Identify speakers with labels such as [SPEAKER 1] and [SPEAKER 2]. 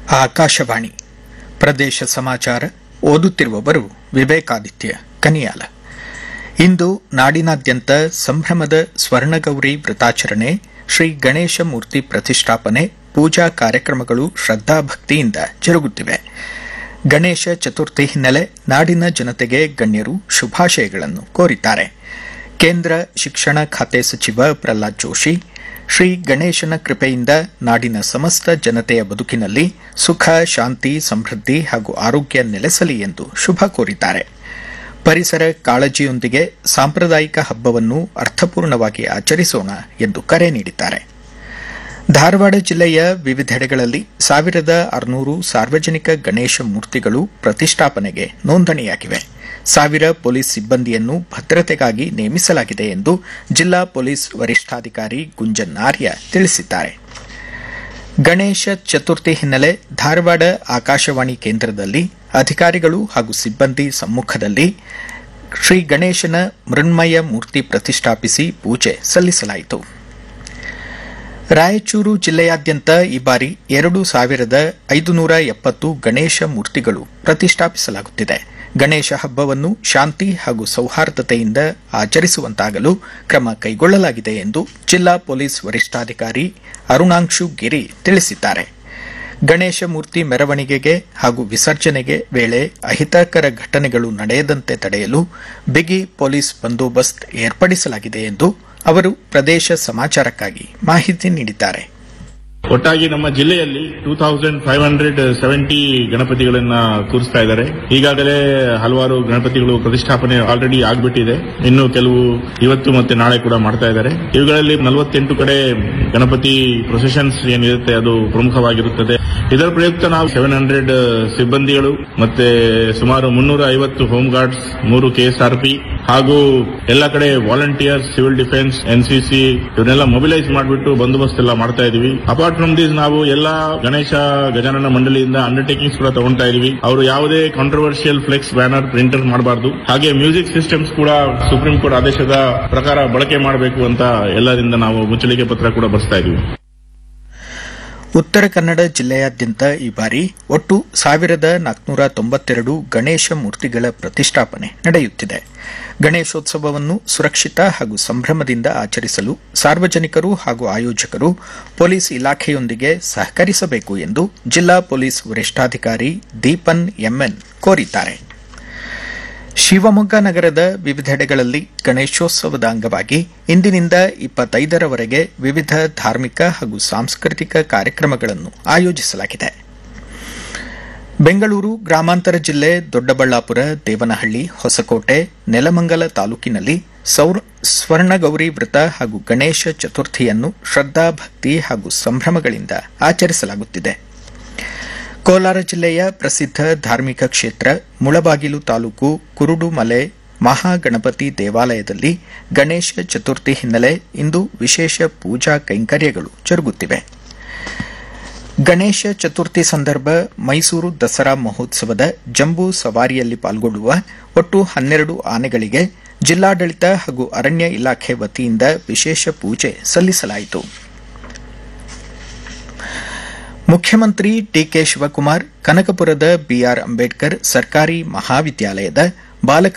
[SPEAKER 1] ಆಕಾಶವಾಣಿ ಪ್ರದೇಶ ಸಮಾಚಾರ ಓದುತ್ತಿರುವವರು ವಿವೇಕಾದಿತ್ಯ ಕನಿಯಾಲ ಇಂದು ನಾಡಿನಾದ್ಯಂತ ಸಂಭ್ರಮದ ಸ್ವರ್ಣಗೌರಿ ವ್ರತಾಚರಣೆ ಶ್ರೀ ಗಣೇಶ ಮೂರ್ತಿ ಪ್ರತಿಷ್ಠಾಪನೆ ಪೂಜಾ ಕಾರ್ಯಕ್ರಮಗಳು ಶ್ರದ್ದಾಭಕ್ತಿಯಿಂದ ಜರುಗುತ್ತಿವೆ ಗಣೇಶ ಚತುರ್ಥಿ ಹಿನ್ನೆಲೆ ನಾಡಿನ ಜನತೆಗೆ ಗಣ್ಯರು ಶುಭಾಶಯಗಳನ್ನು ಕೋರಿದ್ದಾರೆ ಕೇಂದ್ರ ಶಿಕ್ಷಣ ಖಾತೆ ಸಚಿವ ಪ್ರಹ್ಲಾದ್ ಜೋಶಿ ಶ್ರೀ ಗಣೇಶನ ಕೃಪೆಯಿಂದ ನಾಡಿನ ಸಮಸ್ತ ಜನತೆಯ ಬದುಕಿನಲ್ಲಿ ಸುಖ ಶಾಂತಿ ಸಮೃದ್ಧಿ ಹಾಗೂ ಆರೋಗ್ಯ ನೆಲೆಸಲಿ ಎಂದು ಶುಭ ಕೋರಿದ್ದಾರೆ ಪರಿಸರ ಕಾಳಜಿಯೊಂದಿಗೆ ಸಾಂಪ್ರದಾಯಿಕ ಹಬ್ಬವನ್ನು ಅರ್ಥಪೂರ್ಣವಾಗಿ ಆಚರಿಸೋಣ ಎಂದು ಕರೆ ನೀಡಿದ್ದಾರೆ ಧಾರವಾಡ ಜಿಲ್ಲೆಯ ವಿವಿಧೆಡೆಗಳಲ್ಲಿ ಸಾವಿರದ ಆರುನೂರು ಸಾರ್ವಜನಿಕ ಗಣೇಶ ಮೂರ್ತಿಗಳು ಪ್ರತಿಷ್ಠಾಪನೆಗೆ ನೋಂದಣಿಯಾಗಿವೆ ಸಾವಿರ ಪೊಲೀಸ್ ಸಿಬ್ಬಂದಿಯನ್ನು ಭದ್ರತೆಗಾಗಿ ನೇಮಿಸಲಾಗಿದೆ ಎಂದು ಜಿಲ್ಲಾ ಪೊಲೀಸ್ ವರಿಷ್ಠಾಧಿಕಾರಿ ಗುಂಜನ್ ಆರ್ಯ ತಿಳಿಸಿದ್ದಾರೆ ಗಣೇಶ ಚತುರ್ಥಿ ಹಿನ್ನೆಲೆ ಧಾರವಾಡ ಆಕಾಶವಾಣಿ ಕೇಂದ್ರದಲ್ಲಿ ಅಧಿಕಾರಿಗಳು ಹಾಗೂ ಸಿಬ್ಬಂದಿ ಸಮ್ಮುಖದಲ್ಲಿ ಶ್ರೀ ಗಣೇಶನ ಮೃಣ್ಮಯ ಮೂರ್ತಿ ಪ್ರತಿಷ್ಠಾಪಿಸಿ ಪೂಜೆ ಸಲ್ಲಿಸಲಾಯಿತು ರಾಯಚೂರು ಜಿಲ್ಲೆಯಾದ್ಯಂತ ಈ ಬಾರಿ ಎರಡು ಸಾವಿರದ ಐದುನೂರ ಎಪ್ಪತ್ತು ಗಣೇಶ ಮೂರ್ತಿಗಳು ಪ್ರತಿಷ್ಠಾಪಿಸಲಾಗುತ್ತಿದೆ ಗಣೇಶ ಹಬ್ಬವನ್ನು ಶಾಂತಿ ಹಾಗೂ ಸೌಹಾರ್ದತೆಯಿಂದ ಆಚರಿಸುವಂತಾಗಲು ಕ್ರಮ ಕೈಗೊಳ್ಳಲಾಗಿದೆ ಎಂದು ಜಿಲ್ಲಾ ಪೊಲೀಸ್ ವರಿಷ್ಠಾಧಿಕಾರಿ ಅರುಣಾಂಶು ಗಿರಿ ತಿಳಿಸಿದ್ದಾರೆ ಗಣೇಶ ಮೂರ್ತಿ ಮೆರವಣಿಗೆಗೆ ಹಾಗೂ ವಿಸರ್ಜನೆಗೆ ವೇಳೆ ಅಹಿತಕರ ಘಟನೆಗಳು ನಡೆಯದಂತೆ ತಡೆಯಲು ಬಿಗಿ ಪೊಲೀಸ್ ಬಂದೋಬಸ್ತ್ ಏರ್ಪಡಿಸಲಾಗಿದೆ ಎಂದು ಅವರು ಪ್ರದೇಶ ಸಮಾಚಾರಕ್ಕಾಗಿ ಮಾಹಿತಿ ನೀಡಿದ್ದಾರೆ
[SPEAKER 2] ಒಟ್ಟಾಗಿ ನಮ್ಮ ಜಿಲ್ಲೆಯಲ್ಲಿ two thousand five hundred seventy ಗಣಪತಿಗಳನ್ನ ಕೂರಿಸ್ತಾ ಇದ್ದಾರೆ ಈಗಾಗಲೇ ಹಲವಾರು ಗಣಪತಿಗಳು ಪ್ರತಿಷ್ಠಾಪನೆ ಆಲ್ರೆಡಿ ಆಗ್ಬಿಟ್ಟಿದೆ ಇನ್ನು ಕೆಲವು ಇವತ್ತು ಮತ್ತೆ ನಾಳೆ ಕೂಡ ಮಾಡ್ತಾ ಇದ್ದಾರೆ ಇವುಗಳಲ್ಲಿ ನಲವತ್ತೆಂಟು ಕಡೆ ಗಣಪತಿ ಪ್ರೊಸೆಷನ್ಸ್ ಏನಿರುತ್ತೆ ಅದು ಪ್ರಮುಖವಾಗಿರುತ್ತದೆ ಇದರ ಪ್ರಯುಕ್ತ ನಾವು ಸೆವೆನ್ ಹಂಡ್ರೆಡ್ ಸಿಬ್ಬಂದಿಗಳು ಮತ್ತೆ ಸುಮಾರು ಮುನ್ನೂರ ಐವತ್ತು ಹೋಮ್ ಗಾರ್ಡ್ಸ್ ಮೂರು ಕೆಎಸ್ಆರ್ಪಿ ಹಾಗೂ ಎಲ್ಲ ಕಡೆ volunteers civil defence NCC mobilise ಮೊಬಿಲೈಸ್ ಮಾಡಿಬಿಟ್ಟು ಬಂದೋಬಸ್ತ್ ಎಲ್ಲ ಮಾಡ್ತಾ ಇದೀವಿ ಅಪಾರ್ಟ್ ಫ್ರಮ್ ದಿಸ್ ನಾವು ಎಲ್ಲಾ ಗಣೇಶ ಗಜಾನನ ಮಂಡಳಿಯಿಂದ ಅಂಡರ್ಟೇಕಿಂಗ್ಸ್ ಕೂಡ ತಗೊಂತಾ ಇದೀವಿ ಅವರು ಯಾವುದೇ ಕಾಂಟ್ರವರ್ಷಿಯಲ್ ಫ್ಲೆಕ್ಸ್ ಬ್ಯಾನರ್ ಪ್ರಿಂಟರ್ ಮಾಡಬಾರದು ಹಾಗೆ ಮ್ಯೂಸಿಕ್ ಸಿಸ್ಟಮ್ಸ್ ಕೂಡ ಸುಪ್ರೀಂ ಕೋರ್ಟ್ ಆದೇಶದ ಪ್ರಕಾರ ಬಳಕೆ ಮಾಡಬೇಕು ಅಂತ ಎಲ್ಲರಿಂದ ನಾವು ಮುಚ್ಚಳಿಕೆ ಪತ್ರ ಕೂಡ ಬರೆಸ್ತಾ ಇದೀವಿ
[SPEAKER 1] ಉತ್ತರ ಕನ್ನಡ ಜಿಲ್ಲೆಯಾದ್ಯಂತ ಈ ಬಾರಿ ಒಟ್ಟು ಸಾವಿರದ ನಾಲ್ಕುನೂರ ತೊಂಬತ್ತೆರಡು ಗಣೇಶ ಮೂರ್ತಿಗಳ ಪ್ರತಿಷ್ಠಾಪನೆ ನಡೆಯುತ್ತಿದೆ ಗಣೇಶೋತ್ಸವವನ್ನು ಸುರಕ್ಷಿತ ಹಾಗೂ ಸಂಭ್ರಮದಿಂದ ಆಚರಿಸಲು ಸಾರ್ವಜನಿಕರು ಹಾಗೂ ಆಯೋಜಕರು ಪೊಲೀಸ್ ಇಲಾಖೆಯೊಂದಿಗೆ ಸಹಕರಿಸಬೇಕು ಎಂದು ಜಿಲ್ಲಾ ಪೊಲೀಸ್ ವರಿಷ್ಠಾಧಿಕಾರಿ ದೀಪನ್ ಎಂಎನ್ ಕೋರಿದ್ದಾರೆ ಶಿವಮೊಗ್ಗ ನಗರದ ವಿವಿಧೆಡೆಗಳಲ್ಲಿ ಗಣೇಶೋತ್ಸವದ ಅಂಗವಾಗಿ ಇಂದಿನಿಂದ ಇಪ್ಪತ್ತೈದರವರೆಗೆ ವಿವಿಧ ಧಾರ್ಮಿಕ ಹಾಗೂ ಸಾಂಸ್ಕೃತಿಕ ಕಾರ್ಯಕ್ರಮಗಳನ್ನು ಆಯೋಜಿಸಲಾಗಿದೆ ಬೆಂಗಳೂರು ಗ್ರಾಮಾಂತರ ಜಿಲ್ಲೆ ದೊಡ್ಡಬಳ್ಳಾಪುರ ದೇವನಹಳ್ಳಿ ಹೊಸಕೋಟೆ ನೆಲಮಂಗಲ ತಾಲೂಕಿನಲ್ಲಿ ಸ್ವರ್ಣಗೌರಿ ವ್ರತ ಹಾಗೂ ಗಣೇಶ ಚತುರ್ಥಿಯನ್ನು ಶ್ರದ್ದಾಭಕ್ತಿ ಹಾಗೂ ಸಂಭ್ರಮಗಳಿಂದ ಆಚರಿಸಲಾಗುತ್ತಿದೆ ಕೋಲಾರ ಜಿಲ್ಲೆಯ ಪ್ರಸಿದ್ದ ಧಾರ್ಮಿಕ ಕ್ಷೇತ್ರ ಮುಳಬಾಗಿಲು ತಾಲೂಕು ಕುರುಡುಮಲೆ ಮಹಾಗಣಪತಿ ದೇವಾಲಯದಲ್ಲಿ ಗಣೇಶ ಚತುರ್ಥಿ ಹಿನ್ನೆಲೆ ಇಂದು ವಿಶೇಷ ಪೂಜಾ ಕೈಂಕರ್ಯಗಳು ಜರುಗುತ್ತಿವೆ ಗಣೇಶ ಚತುರ್ಥಿ ಸಂದರ್ಭ ಮೈಸೂರು ದಸರಾ ಮಹೋತ್ಸವದ ಜಂಬೂ ಸವಾರಿಯಲ್ಲಿ ಪಾಲ್ಗೊಳ್ಳುವ ಒಟ್ಟು ಹನ್ನೆರಡು ಆನೆಗಳಿಗೆ ಜಿಲ್ಲಾಡಳಿತ ಹಾಗೂ ಅರಣ್ಯ ಇಲಾಖೆ ವತಿಯಿಂದ ವಿಶೇಷ ಪೂಜೆ ಸಲ್ಲಿಸಲಾಯಿತು ಮುಖ್ಯಮಂತ್ರಿ ಡಿಕೆ ಶಿವಕುಮಾರ್ ಕನಕಪುರದ ಬಿಆರ್ ಅಂಬೇಡ್ಕರ್ ಸರ್ಕಾರಿ ಮಹಾವಿದ್ಯಾಲಯದ ಬಾಲಕ